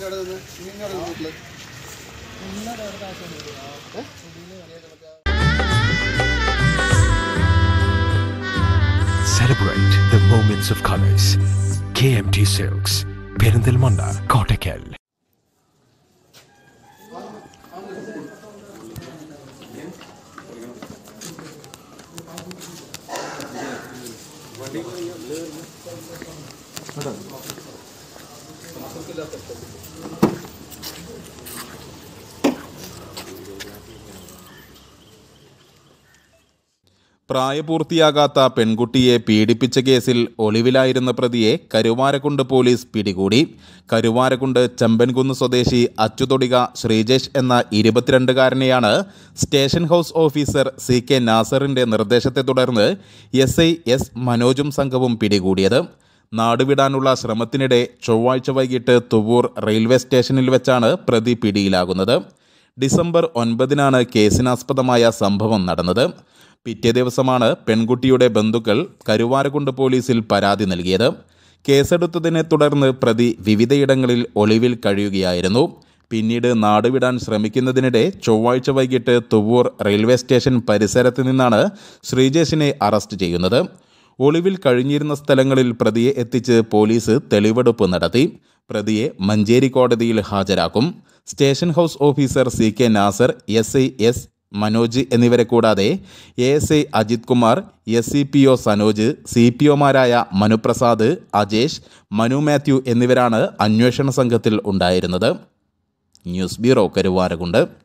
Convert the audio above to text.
അവിടെ നിന്ന് നീ ഇങ്ങോട്ട് വീട്ടില് Celebrate the moments of colors. KMT Silks, Perindalmanda, Kottakkal. പ്രായപൂർത്തിയാകാത്ത പെൺകുട്ടിയെ പീഡിപ്പിച്ച കേസിൽ ഒളിവിലായിരുന്ന പ്രതിയെ കരുവാരക്കുണ്ട് പോലീസ് പിടികൂടി കരുവാരക്കുണ്ട് ചെമ്പൻകുന്ന് സ്വദേശി അച്ചുതൊടിക ശ്രീജേഷ് എന്ന ഇരുപത്തിരണ്ടുകാരനെയാണ് station house officer C K നാസറിന്റെ നിർദ്ദേശത്തെ തുടർന്ന് എസ് ഐ എസ് മനോജും സംഘവും പിടികൂടിയത് നാടുവിടാനുള്ള ശ്രമത്തിനിടെ ചൊവ്വാഴ്ച വൈകിട്ട് തുവൂർ റെയിൽവേ സ്റ്റേഷനിൽ വെച്ചാണ് പ്രതി പിടിയിലാകുന്നത് ഡിസംബർ ഒൻപതിനാണ് കേസിനാസ്പദമായ സംഭവം നടന്നത് പിറ്റേ ദിവസമാണ് പെൺകുട്ടിയുടെ ബന്ധുക്കൾ കരുവാരക്കുണ്ട് പോലീസിൽ പരാതി നൽകിയത് കേസെടുത്തതിനെ തുടർന്ന് പ്രതി വിവിധയിടങ്ങളിൽ ഒളിവിൽ കഴിയുകയായിരുന്നു പിന്നീട് നാടുവിടാൻ ശ്രമിക്കുന്നതിനിടെ ചൊവ്വാഴ്ച വൈകിട്ട് തുവൂർ റെയിൽവേ സ്റ്റേഷൻ പരിസരത്ത് നിന്നാണ് ശ്രീജേഷിനെ അറസ്റ്റ് ചെയ്യുന്നത് ഒളിവിൽ കഴിഞ്ഞിരുന്ന സ്ഥലങ്ങളിൽ പ്രതിയെ എത്തിച്ച് പോലീസ് തെളിവെടുപ്പ് നടത്തി പ്രതിയെ മഞ്ചേരി കോടതിയിൽ ഹാജരാക്കും station house officer C K Nasar S I S Manoj എന്നിവരെ കൂടാതെ A S I Ajith Kumar S C P O Sanoj C P ഒമാരായ മനുപ്രസാദ് അജേഷ് മനു മാത്യു എന്നിവരാണ് അന്വേഷണ സംഘത്തിൽ ഉണ്ടായിരുന്നത് ന്യൂസ് ബ്യൂറോ കരുവാരകുണ്ട്